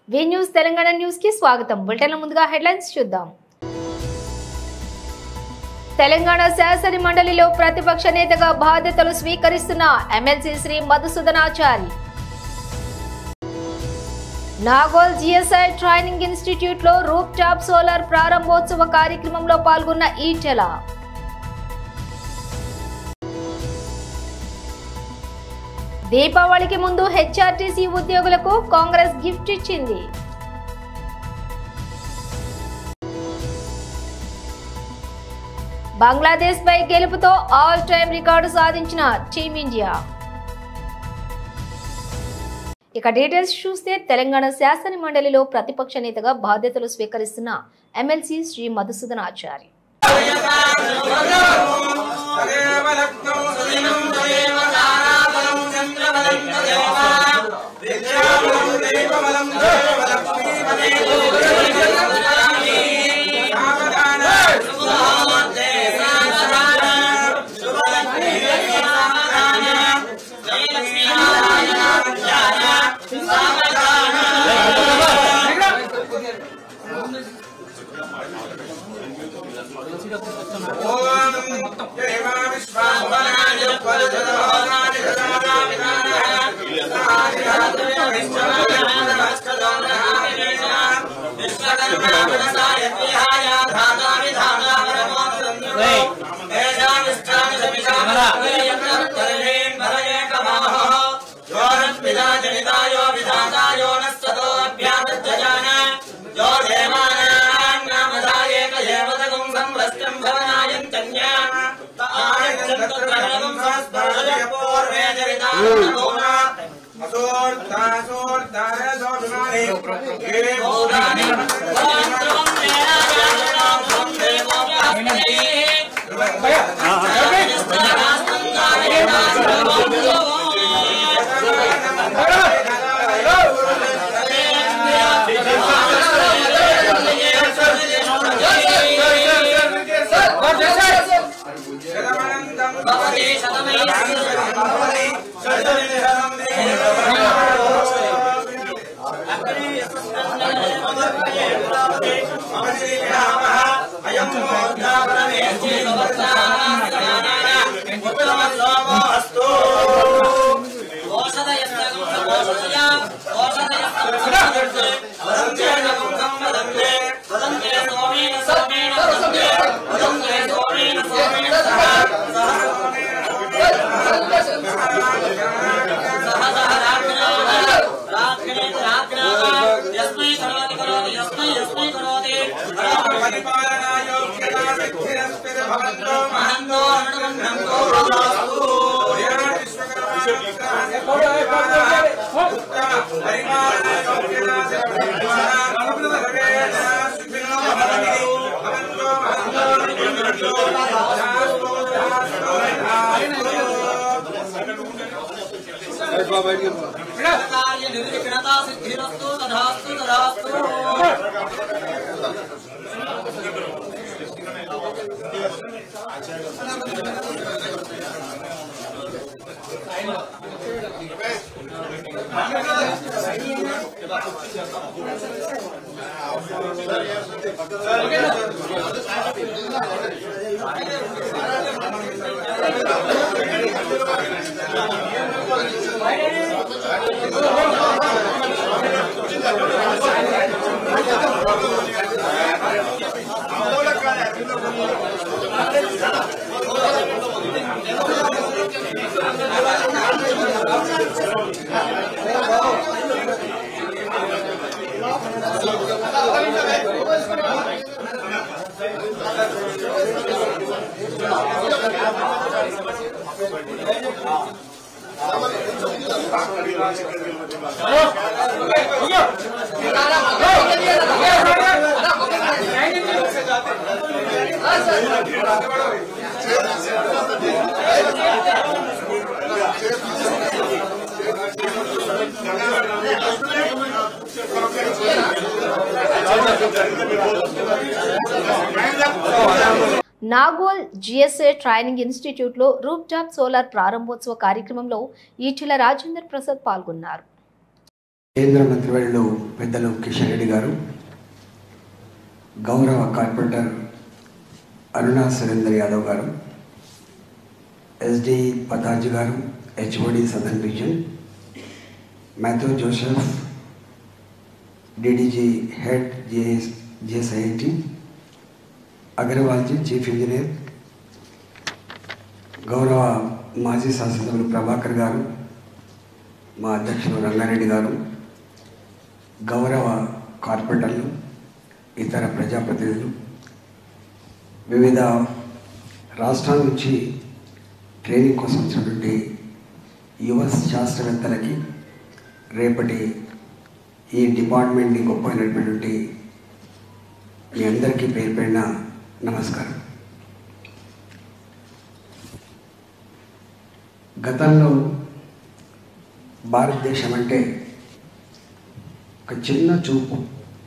వి news Telangana news కి స్వాగతం bulletin ముందుగా హెడ్లైన్స్ చూద్దాం తెలంగాణ శాసన మండలిలో ప్రతిపక్ష నేతగా బాధ్యతలు స్వీకరిస్తున్న MLC Shri Madhusudanachari Nagole GSI training institute లో రూప్ టాప్ సోలార్ ప్రారంభోత్సవ కార్యక్రమంలో పాల్గొన్న ఈటెల దీపావళికి ముందు హెచ్ఆర్టీసీ ఉద్యోగులకు కాంగ్రెస్ గిఫ్ట్ ఇచ్చింది బంగ్లాదేశ్ పై గెలుపుతో ఆల్ టైమ్ రికార్డు సాధించిన టీమిండియా ఇక డీటెయిల్స్ చూస్తే తెలంగాణ శాసన మండలిలో ప్రతిపక్ష నేతగా బాధ్యతలు స్వీకరిస్తున్న MLC Shri Madhusudan Achari Nagole GSA training institute లో రూప్ టాప్ సోలార్ ప్రారంభోత్సవ కార్యక్రమంలో ఈటెల రాజేందర్ ప్రసాద్ పాల్గొన్నారు కేంద్ర మంత్రివర్యులు పెద్దలు కిషన్ రెడ్డి గారు గౌరవ కార్పొరేటర్ అరుణా సురేందర్ యాదవ్ గారు ఎస్డి పతాజీ గారు HOD southern region Mathew Joseph DDG head JS JSIT అగర్వాల్జీ చీఫ్ ఇంజనీర్ గౌరవ మాజీ శాసనసభ్యులు ప్రభాకర్ గారు మా అధ్యక్షులు రంగారెడ్డి గారు గౌరవ కార్పొరేటర్లు ఇతర ప్రజాప్రతినిధులు వివిధ రాష్ట్రాల నుంచి ట్రైనింగ్ కోసం వచ్చినటువంటి యువ శాస్త్రవేత్తలకి రేపటి ఈ డిపార్ట్మెంట్ని గొప్పైనటువంటి మీ అందరికీ పేరు పేరిన నమస్కారం గతంలో భారతదేశం అంటే ఒక చిన్న చూపు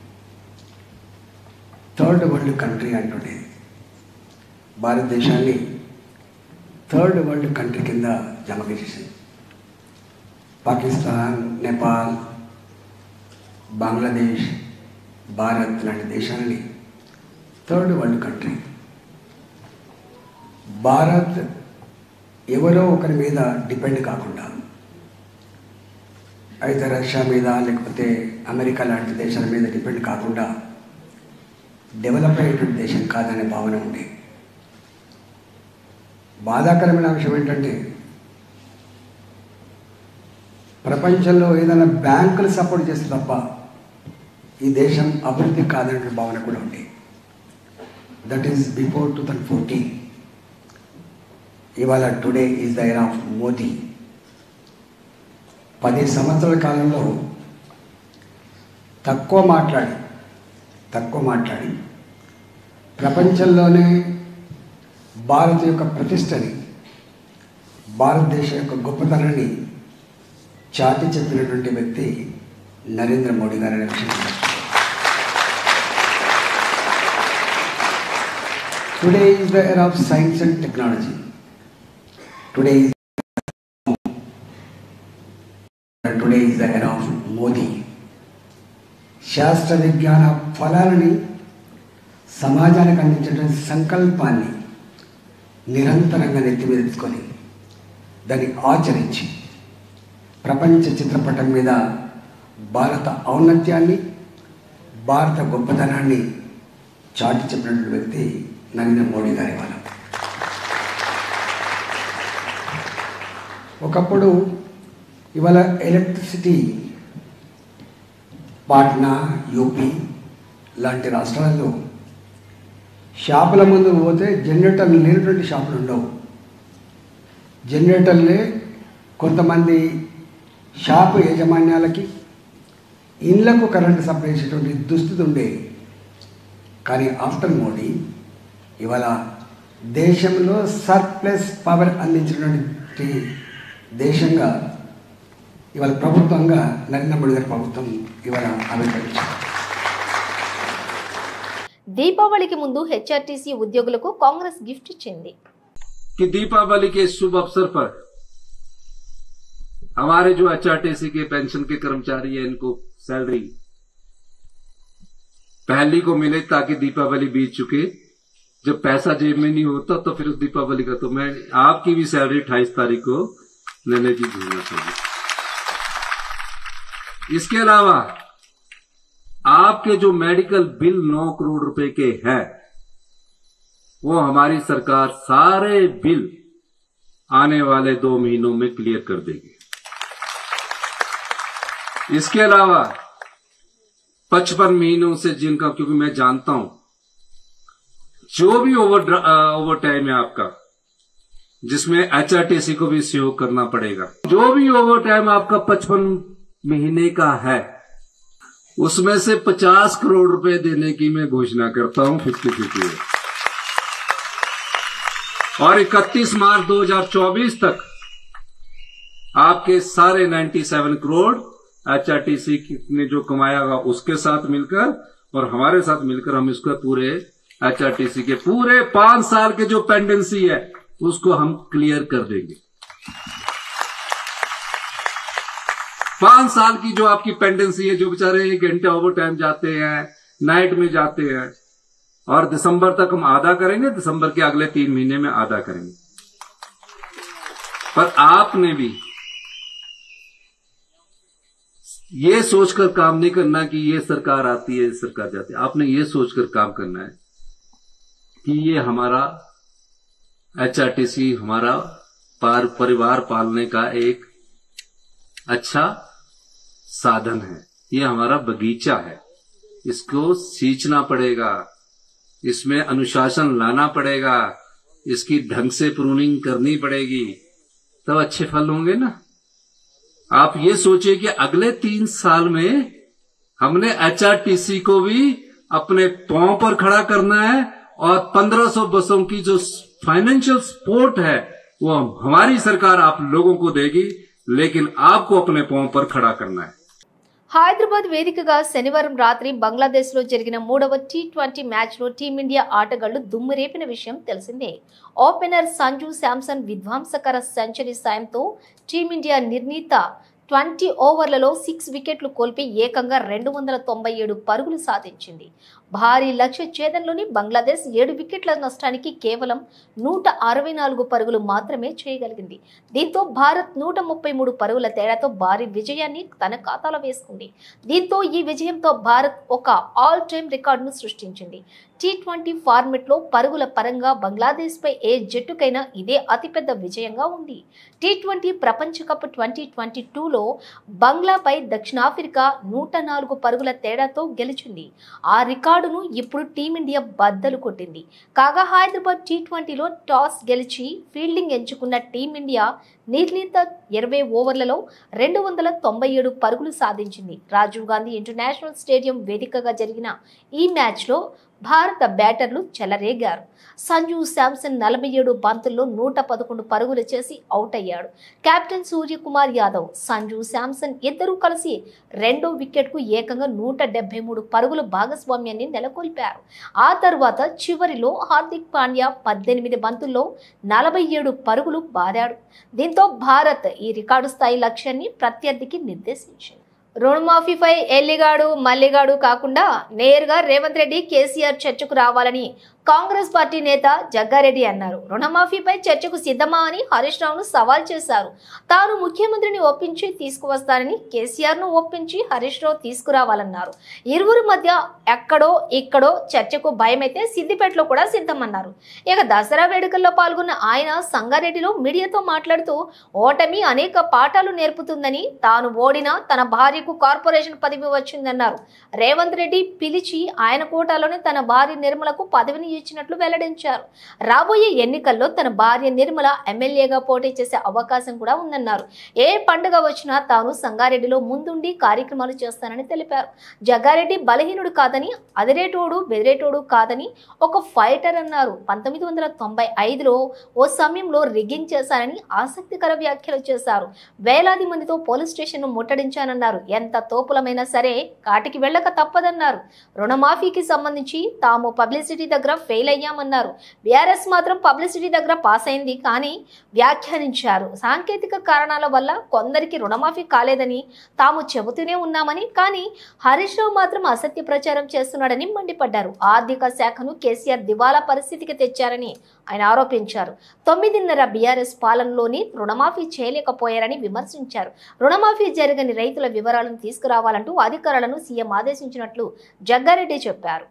థర్డ్ వరల్డ్ కంట్రీ అంటుండేది భారతదేశాన్ని థర్డ్ వరల్డ్ కంట్రీ కింద జమ చేసింది పాకిస్తాన్ నేపాల్ బంగ్లాదేశ్ భారత్ లాంటి దేశాలని థర్డ్ వరల్డ్ కంట్రీ భారత్ ఎవరో ఒకరి మీద డిపెండ్ కాకుండా అయితే రష్యా మీద లేకపోతే అమెరికా లాంటి దేశాల మీద డిపెండ్ కాకుండా డెవలప్ అయ్యేటువంటి దేశం కాదనే భావన ఉంది బాధాకరమైన విషయం ఏంటంటే ప్రపంచంలో ఏదైనా బ్యాంకులు సపోర్ట్ చేస్తే తప్ప ఈ దేశం అభివృద్ధి కాదనే భావన కూడా ఉంది that is before two thousand fourteen ఇవాళ today is the year of Modi పది సంవత్సరాల కాలంలో తక్కువ మాట్లాడి తక్కువ మాట్లాడి ప్రపంచంలోనే భారత్ యొక్క ప్రతిష్టని భారతదేశం యొక్క గొప్పతనాన్ని చాటి చెప్పినటువంటి వ్యక్తి నరేంద్ర మోడీ గారు అనే విషయం today is the era of science and technology today is today is the era of Modi శాస్త్ర విజ్ఞాన ఫలాలని సమాజానికి అందించేటువంటి సంకల్పాన్ని నిరంతరంగా నెత్తిమీదుకొని దాన్ని ఆచరించి ప్రపంచ చిత్రపటం మీద భారత ఔన్నత్యాన్ని భారత గొప్పతనాన్ని చాటి చెప్పినటువంటి వ్యక్తి నరేంద్ర మోడీ గారి వాళ్ళ ఒకప్పుడు ఇవాళ ఎలక్ట్రిసిటీ పాట్నా యూపీ లాంటి రాష్ట్రాల్లో షాపుల ముందు పోతే జనరేటర్లు లేనటువంటి షాపులు ఉండవు జనరేటర్లే కొంతమంది షాపు యాజమాన్యాలకి ఇళ్లకు కరెంటు సప్లై చేసేటువంటి దుస్థితి ఉండేది కానీ ఆఫ్టర్ మోడీ ఇవాళ దేశంలో సర్ప్లస్ పవర్ అందించినటువంటి దేశంగా ఇవాళ ప్రభుత్వంగా నరేంద్ర మోడీ గారి ప్రభుత్వం ఇవాళ ఆవిర్భవించింది దీపావళికి ముందు హెచ్ఆర్టీసీ ఉద్యోగులకు కాంగ్రెస్ గిఫ్ట్ ఇచ్చింది कि दीपावली के शुभ अवसर पर हमारे जो एचआरटीसी के पेंशन के कर्मचारी हैं इनको सैलरी पहली को मिले ताकि दीपावली बीत चुके जब पैसा जेब में नहीं होता तो फिर उस दीपावली का तो मैं आपकी भी सैलरी अट्ठाईस तारीख को लेने की भेजना चाहिए इसके अलावा आपके जो मेडिकल बिल नौ करोड़ रुपए के हैं वो हमारी सरकार सारे बिल आने वाले दो महीनों में क्लियर कर देगी इसके अलावा पचपन महीनों से जिनका क्योंकि मैं जानता हूं जो भी ओवर ओवर टाइम है आपका जिसमें एचआरटीसी को भी सहयोग करना पड़ेगा जो भी ओवर टाइम आपका पचपन महीने का है उसमें से 50 करोड़ रुपए देने की मैं घोषणा करता हूं फिफ्टी फिफ्टी और 31 मार्च 2024 तक आपके सारे 97 करोड़ एचआरटीसी ने जो कमाया होगा उसके साथ मिलकर और हमारे साथ मिलकर हम इसको पूरे एचआरटीसी के पूरे पांच साल के जो पेंडेंसी है उसको हम क्लियर कर देंगे पांच साल की जो आपकी पेंडेंसी है जो बेचारे एक घंटे ओवर टाइम जाते हैं नाइट में जाते हैं और दिसंबर तक हम आधा करेंगे दिसंबर के अगले तीन महीने में आधा करेंगे पर आपने भी ये सोचकर काम नहीं करना कि ये सरकार आती है ये सरकार जाती है आपने ये सोचकर काम करना है कि ये हमारा एचआरटीसी हमारा पार परिवार पालने का एक अच्छा साधन है ये हमारा बगीचा है इसको सींचना पड़ेगा इसमें अनुशासन लाना पड़ेगा इसकी ढंग से प्रूनिंग करनी पड़ेगी तब अच्छे फल होंगे ना आप ये सोचिए कि अगले तीन साल में हमने एचआरटीसी को भी अपने पांव पर खड़ा करना है और 1500 बसों की जो फाइनेंशियल सपोर्ट है वो हमारी सरकार आप लोगों को देगी लेकिन आपको अपने पांव पर खड़ा करना है హైదరాబాద్ వేదికగా శనివారం రాత్రి బంగ్లాదేశ్ లో జరిగిన మూడవ టీ ట్వంటీ మ్యాచ్ లో టీమిండియా ఆటగాళ్లు దుమ్మురేపిన విషయం తెలిసిందే ఓపెనర్ సంజు శాంసన్ విధ్వంసకర సెంచరీ సాయంతో టీమిండియా నిర్ణీత ట్వంటీ ఓవర్లలో సిక్స్ వికెట్లు కోల్పి ఏకంగా రెండు వందల తొంభై ఏడు పరుగులు సాధించింది భారీ లక్ష్య ఛేదంలోని బంగ్లాదేశ్ ఏడు వికెట్ల నష్టానికి కేవలం నూట అరవై నాలుగు పరుగులు మాత్రమే చేయగలిగింది దీంతో భారత్ నూట ముప్పై మూడు పరుగుల తేడాతో భారీ విజయాన్ని తన ఖాతాలో వేసుకుంది దీంతో ఈ విజయంతో భారత్ ఒక ఆల్ టైమ్ రికార్డును సృష్టించింది టీ ట్వంటీ ఫార్మెట్లో పరుగుల పరంగా బంగ్లాదేశ్పై ఏ జట్టుకైనా ఇదే అతిపెద్ద విజయంగా ఉంది టీ ట్వంటీ ప్రపంచ కప్ ట్వంటీ ట్వంటీ టూలో బంగ్లాపై దక్షిణాఫ్రికా నూట నాలుగు పరుగుల తేడాతో గెలిచింది ఆ రికార్డును ఇప్పుడు టీమిండియా బద్దలు కొట్టింది కాగా హైదరాబాద్ టీ ట్వంటీలో టాస్ గెలిచి ఫీల్డింగ్ ఎంచుకున్న టీమిండియా నిర్ణీత ఇరవై ఓవర్లలో రెండు వందల తొంభై ఏడు పరుగులు సాధించింది రాజీవ్ గాంధీ ఇంటర్నేషనల్ స్టేడియం వేదికగా జరిగిన ఈ మ్యాచ్లో భారత బ్యాటర్లు చెలరేగారు సంజు శాంసన్ నలభై ఏడు బంతుల్లో నూట పదకొండు పరుగులు చేసి అవుట్ అయ్యాడు కెప్టెన్ సూర్యకుమార్ యాదవ్ సంజు శాంసన్ ఇద్దరూ కలిసి రెండో వికెట్కు ఏకంగా నూట డెబ్బై మూడు పరుగుల భాగస్వామ్యాన్ని నెలకొల్పారు ఆ తర్వాత చివరిలో హార్దిక్ పాండ్యా పద్దెనిమిది బంతుల్లో నలభై ఏడు పరుగులు బాదాడు దీంతో భారత్ ఈ రికార్డు స్థాయి లక్ష్యాన్ని ప్రత్యర్థికి నిర్దేశించింది రుణమాఫీపై ఎల్లిగాడు మల్లిగాడు కాకుండా నేరుగా రేవంత్ రెడ్డి కేసీఆర్ చర్చకు రావాలని కాంగ్రెస్ పార్టీ నేత జగ్గారెడ్డి అన్నారు రుణమాఫీపై చర్చకు సిద్ధమా అని హరీష్ రావును సవాల్ చేశారు తాను ముఖ్యమంత్రిని ఒప్పించి తీసుకువస్తానని కేసీఆర్ ను ఒప్పించి హరీష్ రావు తీసుకురావాలన్నారు ఇరువురి మధ్య ఎక్కడో ఇక్కడో చర్చకు భయమైతే సిద్దిపేటలో కూడా సిద్ధమన్నారు ఇక దసరా వేడుకల్లో పాల్గొన్న ఆయన సంగారెడ్డిలో మీడియాతో మాట్లాడుతూ ఓటమి అనేక పాఠాలు నేర్పుతుందని తాను ఓడినా తన భార్యకు కార్పొరేషన్ పదవి వచ్చిందన్నారు రేవంత్ రెడ్డి పిలిచి ఆయన కోటాలోనే తన భార్య నిర్మలకు పదవిని ఇచ్చినట్లు వెల్లడించారు రాబోయే ఎన్నికల్లో తన భార్య నిర్మల ఎమ్మెల్యేగా పోటీ చేసే అవకాశం కూడా ఉందన్నారు ఏ పండుగ వచ్చినా తాను సంగారెడ్డిలో ముందుండి కార్యక్రమాలు చేస్తానని తెలిపారు జగ్గారెడ్డి బలహీనుడు కాదని అదిరేటోడు బెదిరేటోడు కాదని ఒక ఫైటర్ అన్నారు పంతొమ్మిది వందల తొంభై ఐదులో ఓ సమయంలో రిగ్గింగ్ చేశానని ఆసక్తికర వ్యాఖ్యలు చేశారు వేలాది మందితో పోలీస్ స్టేషన్ను ముట్టడించానన్నారు ఎంత తోపులమైనా సరే కాటికి వెళ్ళక తప్పదన్నారు రుణమాఫీకి సంబంధించి తాము పబ్లిసిటీ దగ్గర ఫెయిల్ అయ్యామన్నారు బీఆర్ఎస్ మాత్రం పబ్లిసిటీ దగ్గర పాస్ అయింది కానీ వ్యాఖ్యానించారు సాంకేతిక కారణాల వల్ల కొందరికి రుణమాఫీ కాలేదని తాము చెబుతూనే ఉన్నామని కానీ హరీష్ రావు మాత్రం అసత్య ప్రచారం చేస్తున్నాడని మండిపడ్డారు ఆర్థిక శాఖను కేసీఆర్ దివాలా పరిస్థితికి తెచ్చారని ఆయన ఆరోపించారు తొమ్మిదిన్నర బీఆర్ఎస్ పాలనలోని రుణమాఫీ చేయలేకపోయారని విమర్శించారు రుణమాఫీ జరగని రైతుల వివరాలను తీసుకురావాలంటూ అధికారులను సీఎం ఆదేశించినట్లు జగ్గారెడ్డి చెప్పారు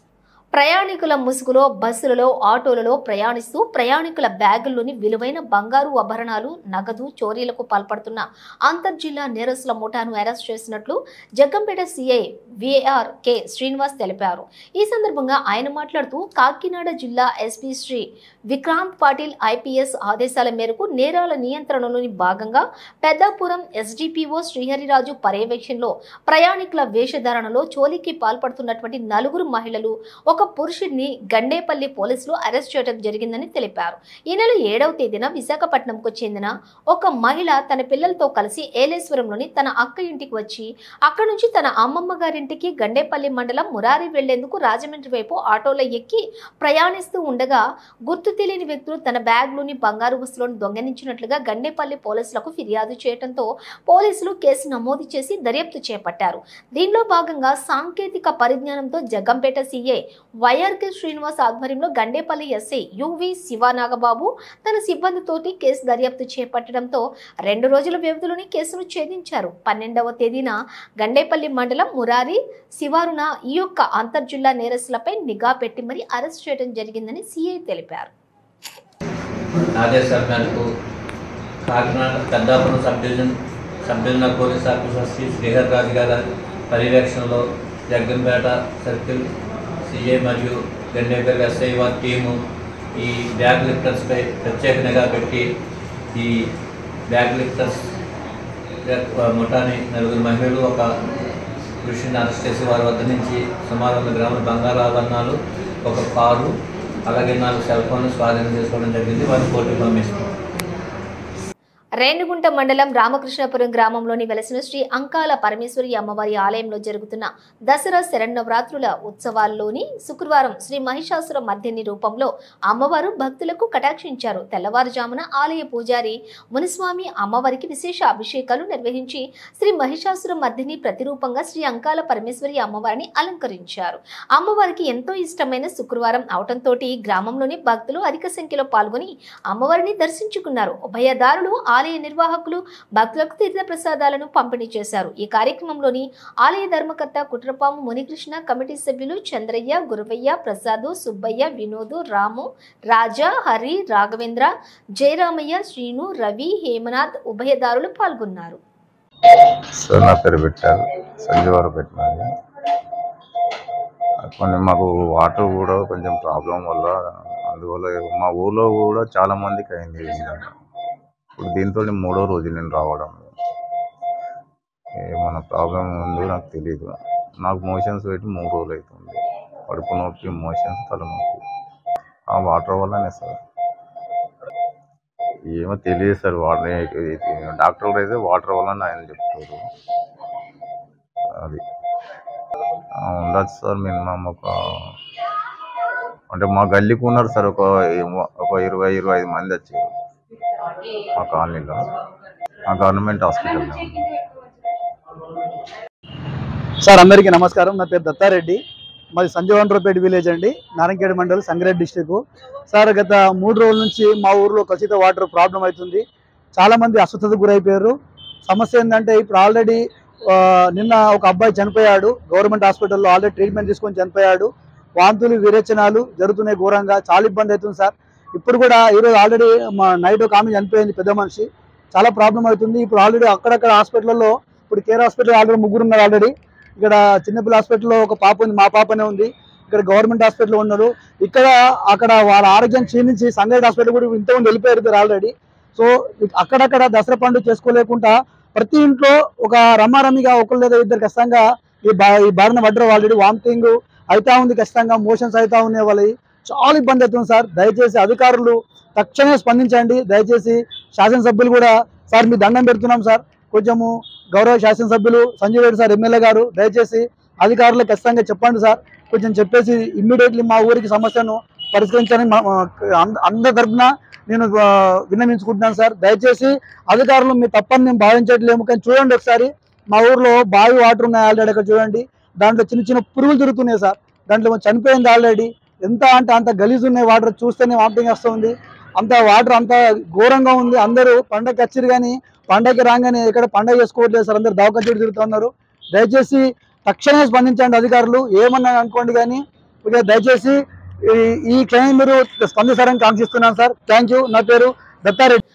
ప్రయాణికుల ముసుగులో బస్సులలో ఆటోలలో ప్రయాణిస్తూ ప్రయాణికుల బ్యాగుల్లోని విలువైన బంగారు ఆభరణాలు నగదు చోరీలకు పాల్పడుతున్న అంతర్జిల్లా నేరస్తుల ముఠాను అరెస్ట్ చేసినట్లు Jaggampeta CI V R K Srinivas తెలిపారు ఈ సందర్భంగా ఆయన మాట్లాడుతూ కాకినాడ జిల్లా ఎస్పీ శ్రీ విక్రాంత్ పాటిల్ ఐపీఎస్ ఆదేశాల మేరకు నేరాల నియంత్రణలోని భాగంగా పెద్దాపురం ఎస్డిపిఓ శ్రీహరిరాజు పర్యవేక్షణలో ప్రయాణికుల వేషధారణలో చోరీకి పాల్పడుతున్నటువంటి నలుగురు మహిళలు ఒక ఒక పురుషుడిని గండేపల్లి పోలీసులు అరెస్ట్ చేయడం జరిగిందని తెలిపారు ఈ నెల ఏడవ తేదీన విశాఖపట్నంకు చెందిన ఒక మహిళ తన పిల్లలతో కలిసి ఏలేశ్వరంలోని తన అక్క ఇంటికి వచ్చి అక్కడ నుంచి తన అమ్మమ్మ గారింటికి గండేపల్లి మండలం మురారి వెళ్లేందుకు రాజమండ్రి వైపు ఆటోలో ఎక్కి ప్రయాణిస్తూ ఉండగా గుర్తు తెలియని వ్యక్తులు తన బ్యాగ్లోని బంగారు వస్తువులను దొంగలించినట్లుగా గండేపల్లి పోలీసులకు ఫిర్యాదు చేయడంతో పోలీసులు కేసు నమోదు చేసి దర్యాప్తు చేపట్టారు దీనిలో భాగంగా సాంకేతిక పరిజ్ఞానంతో జగ్గంపేట సీఏ వైఆర్కే శ్రీనివాస్ ఆధ్వర్యంలో గండేపల్లి ఎస్ఐ యువి శివానాగబాబు తన సిబ్బందితోటి కేసు దర్యాప్తు చేపట్టడంతో రెండు రోజుల వ్యవధిలోనే కేసును ఛేదించారు పన్నెండవ తేదీన గండేపల్లి మండలం మురారి శివారున ఈ యొక్క అంతర్జిల్లా నేరస్తులపై నిఘా పెట్టి మరీ అరెస్ట్ చేయడం జరిగిందని సీఐ తెలిపారు ఆదేశాల మేరకు Kakinada Peddapuram sub division sub divisional police officer Shri శ్రీహర్ రాజు గారి పర్యవేక్షణలో జగ్గంపేట సర్కిల్ సిఐ మరియు గండేపల్లి ఎస్ఐ వారి టీము ఈ బ్యాగ్ లిఫ్టర్స్పై ప్రత్యేక నిఘా పెట్టి ఈ బ్యాగ్ లిఫ్టర్స్ ముఠాని నలుగురు మహిళలు ఒక పురుషుని అరెస్ట్ చేసి వారి వద్ద నుంచి సుమారు వంద గ్రాముల బంగారు ఆభరణాలు ఒక కారు అలాగే నాలుగు సెల్ ఫోన్లు స్వాధీనం చేసుకోవడం జరిగింది వారిని కోర్టుకు పంపిస్తాం రేణిగుంట మండలం రామకృష్ణపురం గ్రామంలోని వెలసిన శ్రీ అంకాల పరమేశ్వరి అమ్మవారి ఆలయంలో జరుగుతున్న దసరా శరణవరాత్రుల ఉత్సవాల్లోని శుక్రవారం శ్రీ మహిషాసుర మర్దిని రూపంలో అమ్మవారు భక్తులకు కటాక్షించారు తెల్లవారుజామున ఆలయ పూజారి మునిస్వామి అమ్మవారికి విశేష అభిషేకాలు నిర్వహించి శ్రీ మహిషాసుర మర్దిని ప్రతిరూపంగా శ్రీ అంకాల పరమేశ్వరి అమ్మవారిని అలంకరించారు అమ్మవారికి ఎంతో ఇష్టమైన శుక్రవారం అవటంతో గ్రామంలోని భక్తులు అధిక సంఖ్యలో పాల్గొని అమ్మవారిని దర్శించుకున్నారు ఉభయదారులు ఆలయ నిర్వాహకులు భక్తులకు తీర్థ ప్రసాదాలను పంపిణీ చేశారు ఈ కార్యక్రమంలోని ఆలయ ధర్మకర్త కుట్రపాము మునికృష్ణ కమిటీ సభ్యులు చంద్రయ్య గురవయ్య ప్రసాదు సుబ్బయ్య వినోదు రాము రాజా హరి రాఘవేంద్ర జయరామయ్య శ్రీను రవి హేమనాథ్ ఉభయదారులు పాల్గొన్నారు సార్ నా పేరు పెట్టారు సంజీవారు పెట్టినది కొన్ని మాకు వాటర్ కూడా కొంచెం ప్రాబ్లం వల్ల అందువల్ల మా ఊర్లో కూడా చాలా మందికి అయింది ఈ విధంగా. ఇప్పుడు దీంతో మూడో రోజు నేను రావడం ఏమన్నా ప్రాబ్లం ఉందో నాకు తెలియదు నాకు మోషన్స్ పెట్టి మూడు రోజులు అవుతుంది కడుపు నొప్పి మోషన్స్ తలనొప్పి ఆ వాటర్ వల్లనే సార్ ఏమో తెలియదు సార్ వాటర్ డాక్టర్ అయితే వాటర్ వల్ల ఆయన చెప్తారు అది ఆ, ఉండదు సార్ మినిమం ఒక అంటే మా గల్లీకి ఉన్నారు సార్ ఒక ఒక ఇరవై ఇరవై ఐదు మంది వచ్చారు మా కాలనీలో ఆ గవర్నమెంట్ హాస్పిటల్ సార్ అందరికీ నమస్కారం నా పేరు దత్తారెడ్డి మాది సంజీవన్రావుపేట విలేజ్ అండి నారాయణఖేడ్ మండల్ సంగారెడ్డి డిస్టిక్ సార్ గత మూడు రోజుల నుంచి మా ఊర్లో కలుషిత వాటర్ ప్రాబ్లం అవుతుంది చాలా మంది అస్వస్థతకు గురైపోయారు సమస్య ఏంటంటే ఇప్పుడు ఆల్రెడీ నిన్న ఒక అబ్బాయి చనిపోయాడు గవర్నమెంట్ హాస్పిటల్లో ఆల్రెడీ ట్రీట్మెంట్ తీసుకొని చనిపోయాడు వాంతులు విరేచనాలు జరుగుతున్నాయి ఘోరంగా చాలా ఇబ్బంది అవుతుంది సార్ ఇప్పుడు కూడా ఈరోజు ఆల్రెడీ మా నైట్ ఒక ఆమె చనిపోయింది పెద్ద మనిషి చాలా ప్రాబ్లం అవుతుంది ఇప్పుడు ఆల్రెడీ అక్కడక్కడ హాస్పిటల్లో ఇప్పుడు కేర్ హాస్పిటల్ ఆల్రెడీ ముగ్గురు ఉన్నారు ఆల్రెడీ ఇక్కడ చిన్నపిల్ల హాస్పిటల్లో ఒక పాప ఉంది మా పాపనే ఉంది ఇక్కడ గవర్నమెంట్ హాస్పిటల్లో ఉన్నారు ఇక్కడ అక్కడ వాళ్ళ ఆరోగ్యం క్షీణించి సంగారెడ్డి హాస్పిటల్ కూడా ఇంతకుముందు వెళ్ళిపోయారు ఇద్దరు ఆల్రెడీ సో ఇక్- అక్కడక్కడ దసరా పండుగ చేసుకోలేకుండా ప్రతి ఇంట్లో ఒక రమారమిగా ఒకరు లేదా ఇద్దరు ఖచ్చితంగా ఈ బా ఈ బారిన పడ్డరు ఆల్రెడీ వామిటింగ్ అవుతా ఉంది ఖచ్చితంగా మోషన్స్ అవుతా ఉన్నాయి వాళ్ళవి చాలా ఇబ్బంది అవుతుంది సార్ దయచేసి అధికారులు తక్షణమే స్పందించండి దయచేసి శాసనసభ్యులు కూడా సార్ మీ దండం పెడుతున్నాం సార్ కొంచెము గౌరవ శాసనసభ్యులు సంజయ్ రెడ్డి సార్ ఎమ్మెల్యే గారు దయచేసి అధికారులకు ఖచ్చితంగా చెప్పండి సార్ కొంచెం చెప్పేసి ఇమ్మీడియట్లీ మా ఊరికి సమస్యను పరిష్కరించాలని మా- మా- అంద- అందరి తరఫున నేను ఆ, విన్నవించుకుంటున్నాను సార్ దయచేసి అధికారులు మీ తప్పని మేము భావించట్లేము కానీ చూడండి ఒకసారి మా ఊర్లో బావి వాటర్ ఉన్నాయి ఆల్రెడీ అక్కడ చూడండి దాంట్లో చిన్న చిన్న పురుగులు తిరుగుతున్నాయి సార్ దాంట్లో చనిపోయింది ఆల్రెడీ ఎంత అంటే అంత గలీజ్ ఉన్నాయి వాటర్ చూస్తేనే వామిటింగ్ వస్తుంది అంత వాటర్ అంత ఘోరంగా ఉంది అందరూ పండగ వచ్చారు కానీ పండగకి రాగానే ఇక్కడ పండగ చేసుకోవట్లేదు సార్ అందరు దవక చెడు తిరుగుతున్నారు దయచేసి తక్షణమే స్పందించండి అధికారులు ఏమన్నా అనుకోండి కానీ ఇక దయచేసి ఈ- ఈ క్లెయిమ్ మీరు స్పందిస్తారని కాంక్షిస్తున్నాను సార్ థ్యాంక్ యూ నా పేరు దత్తారెడ్డి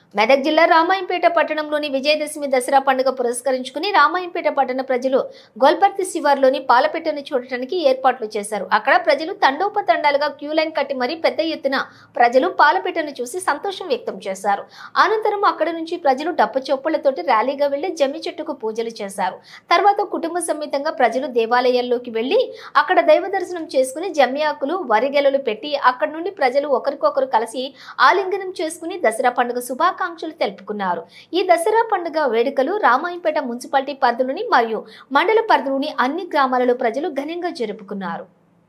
మెదక్ జిల్లా రామాయంపేట పట్టణంలోని విజయదశమి దసరా పండుగ పురస్కరించుకుని రామాయంపేట పట్టణ ప్రజలు గోల్పర్తి శివార్లోని పాలపెట్టను చూడటానికి ఏర్పాట్లు చేశారు అక్కడ ప్రజలు తండోపతండాలుగా క్యూ లైన్ కట్టి మరీ పెద్ద ఎత్తున ప్రజలు పాలపెట్టను చూసి సంతోషం వ్యక్తం చేశారు అనంతరం అక్కడి నుంచి ప్రజలు డప్పు చొప్పులతోటి ర్యాలీగా వెళ్లి జమ్మి చెట్టుకు పూజలు చేశారు తర్వాత కుటుంబ సమేతంగా ప్రజలు దేవాలయాల్లోకి వెళ్లి అక్కడ దైవ దర్శనం చేసుకుని జమ్మి ఆకులు వరిగెలలు పెట్టి అక్కడి నుండి ప్రజలు ఒకరికొకరు కలిసి ఆలింగనం చేసుకుని దసరా పండుగ శుభాకాంక్షలు తెలుపుకున్నారు ఈ దసరా పండుగ వేడుకలు రామాయంపేట మున్సిపాలిటీ పరిధిలోని మరియు మండల పరిధిలోని అన్ని గ్రామాలలో ప్రజలు ఘనంగా జరుపుకున్నారు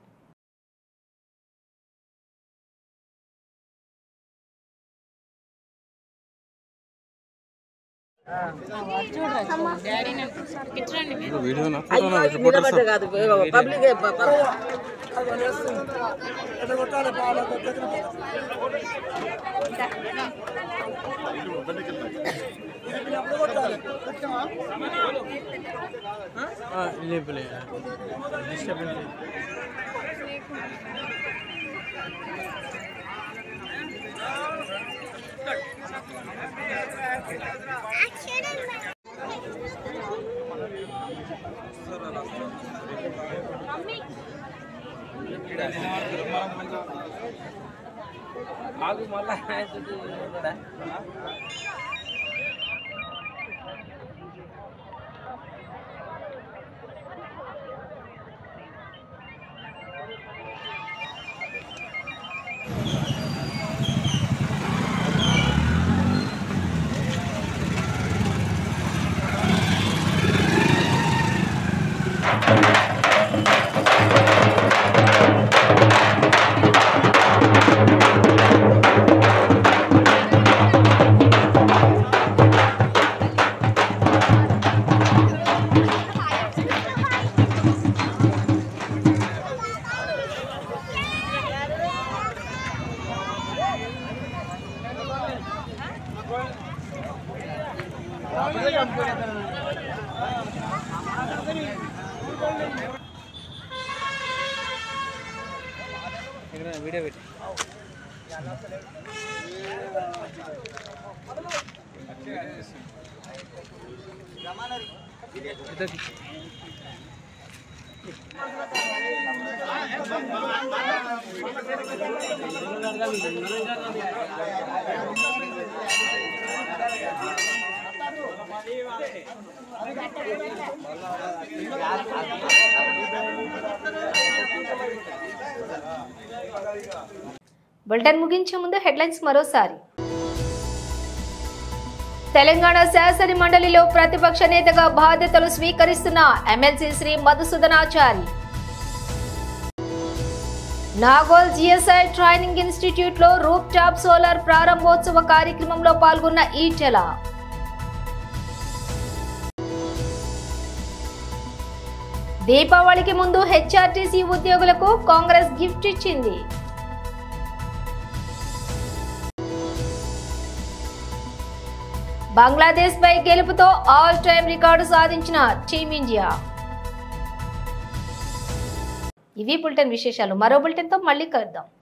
బులెటిన్ ముగించే ముందు హెడ్లైన్స్ మరోసారి తెలంగాణ శాసన మండలిలో ప్రతిపక్ష నేతగా బాధ్యతలు స్వీకరిస్తున్న MLC Shri Madhusudanachari Nagole GSI training institute లో రూప్ టాప్ సోలార్ ప్రారంభోత్సవ కార్యక్రమంలో పాల్గొన్న ఈటెల దీపావళికి ముందు హెచ్ఆర్టీసీ ఉద్యోగులకు కాంగ్రెస్ గిఫ్ట్ ఇచ్చింది బంగ్లాదేశ్ పై గెలుపుతో ఆల్ టైమ్ రికార్డు సాధించిన టీమిండియా ఇవి బులెటిన్ విశేషాలు మరో బులెటిన్తో మళ్ళీ కలుద్దాం